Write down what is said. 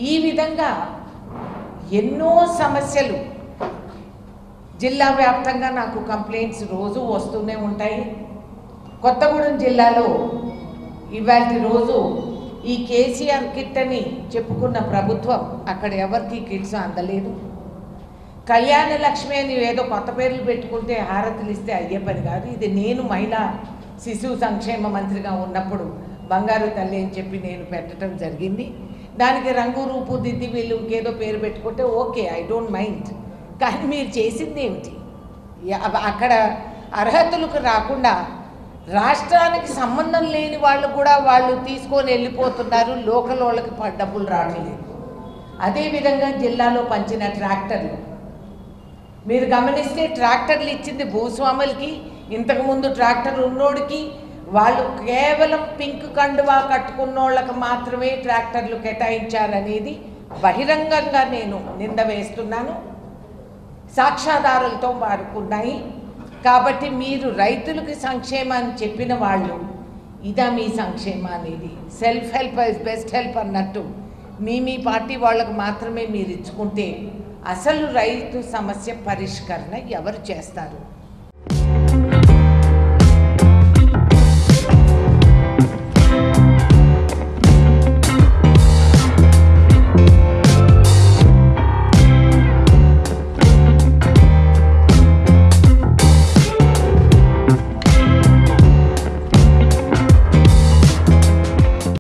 ఈ విధంగా ఎన్నో సమస్యలు జిల్లా వ్యాప్తంగా నాకు కంప్లైంట్స్ రోజు వస్తూనే ఉంటాయి కొత్తగూడెం జిల్లాలో ఇవాళ రోజు ఈ కేసీఆర్ కిట్ అని చెప్పుకున్న ప్రభుత్వం అక్కడ ఎవరికి కిట్స్ అందలేదు కళ్యాణ లక్ష్మి అని ఏదో కొత్త పేర్లు పెట్టుకుంటే హారతులు ఇస్తే అయ్యే పని కాదు ఇది నేను మహిళా శిశువు సంక్షేమ మంత్రిగా ఉన్నప్పుడు బంగారు తల్లి అని చెప్పి నేను పెట్టడం జరిగింది దానికి రంగు రూపు దిద్ది వీళ్ళు ఇంకేదో పేరు పెట్టుకుంటే ఓకే ఐ డోంట్ మైండ్ కానీ మీరు చేసింది ఏమిటి యా- అక్కడ అర్హతలకు రాకుండా రాష్ట్రానికి సంబంధం లేని వాళ్ళు కూడా వాళ్ళు తీసుకొని వెళ్ళిపోతున్నారు లోకల్ వాళ్ళకి ప- డబ్బులు రావట్లేదు అదేవిధంగా జిల్లాలో పంచిన ట్రాక్టర్లు మీరు గమనిస్తే ట్రాక్టర్లు ఇచ్చింది భూస్వాములకి ఇంతకుముందు ట్రాక్టర్ ఉన్నోడికి వాళ్ళు కేవలం పింక్ కండువా కట్టుకున్నోళ్ళకి మాత్రమే ట్రాక్టర్లు కేటాయించారనేది బహిరంగంగా నేను నింద వేస్తున్నాను సాక్ష్యాధారులతో వారుకున్నాయి కాబట్టి మీరు రైతులకి సంక్షేమాన్ని చెప్పిన వాళ్ళు ఇదా మీ సంక్షేమ అనేది self help is best help అన్నట్టు మీ మీ పార్టీ వాళ్ళకు మాత్రమే మీరు ఇచ్చుకుంటే అసలు రైతు సమస్య పరిష్కరణ ఎవరు చేస్తారు